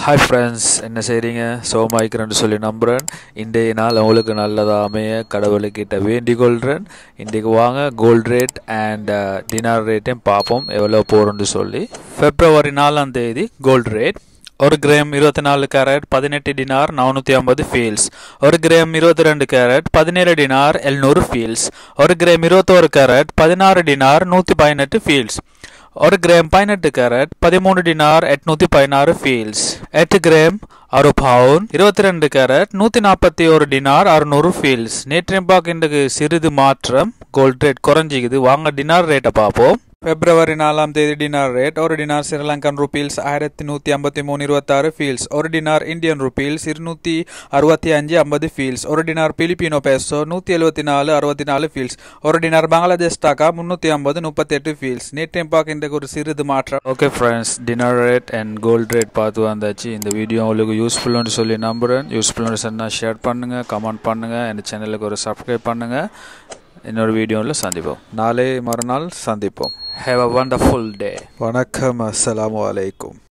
hi friends என்ன செய்கிறீங்க சோமாய்க்கிறேன்னு சொல்லி நம்புகிறேன் இன்றைய நாள் உங்களுக்கு நல்லதாக அமைய கடவுளுக்கிட்ட வேண்டிக் கொள்கிறேன் இன்றைக்கு வாங்க கோல்ட் ரேட் அண்ட் டினார் ரேட்டையும் பார்ப்போம் எவ்வளோ போகிறோன்னு சொல்லி பிப்ரவரி நாலாம் தேதி கோல்ட் ரேட் ஒரு கிராம் இருபத்தி நாலு கேரட் பதினெட்டு டினார் நானூற்றி ஐம்பது ஃபீல்ஸ் ஒரு கிராம் இருபத்தி ரெண்டு கேரட் பதினேழு டினார் எழுநூறு ஃபீல்ஸ் ஒரு கிராம் இருபத்தோரு கேரட் பதினாறு டினார் நூற்றி பதினெட்டு ஃபீல்ஸ் ஒரு கிராம் பதினெட்டு கேரட் பதிமூணு டினார் எட்நூத்தி பதினாறு ஃபீல்ஸ் எட்டு கிராம் அறு பவுன் இருபத்தி ரெண்டு கேரட் நூற்றி நாற்பத்தி ஒரு டினார் அறுநூறு ஃபீல்ஸ் நேற்றையும் பார்க்கின்றக்கு சிறிது மாற்றம் கோல்ட் ரேட் குறைஞ்சிக்குது வாங்க டினார் ரேட்டை பார்ப்போம் பிப்ரவரி நாலாம் தேதி டினார் ரேட் ஒரு டினார் ஸ்ரீலங்கன் ருபீல்ஸ் ஆயிரத்தி நூற்றி ஐம்பத்தி மூணு இருபத்தாறு ஃபீல்ஸ் ஒரு டினார் இந்தியன் ருபீல்ஸ் இருநூற்றி அறுபத்தி அஞ்சு ஐம்பது ஃபீல்ஸ் ஒரு டினார் பிலிப்பினோ பேசோ நூற்றி எழுபத்தி நாலு அறுபத்தி நாலு ஃபீல்ஸ் ஒரு டினார் பங்களாதேஷ் டாக்கா முந்நூற்றி ஐம்பது முப்பத்தெட்டு ஃபீல்ஸ் நேற்றையும் பார்க்கின்ற ஒரு சிறிது மாற்றம் okay friends dinar rate and gold rate பார்த்து வந்தாச்சு இந்த வீடியோ உங்களுக்கு யூஸ்ஃபுல்னு சொல்லி நம்புகிறேன் யூஸ்ஃபுல்னு சொன்னால் ஷேர் பண்ணுங்கள் கமெண்ட் பண்ணுங்கள் இந்த சேனலுக்கு ஒரு சப்ஸ்கிரைப் பண்ணுங்கள் இன்னொரு வீடியோவில் சந்திப்போம் நாளை மறுநாள் சந்திப்போம் ஹேவ் அ வண்டர்ஃபுல் டே வணக்கம் அஸ்ஸலாமு அலைக்கும்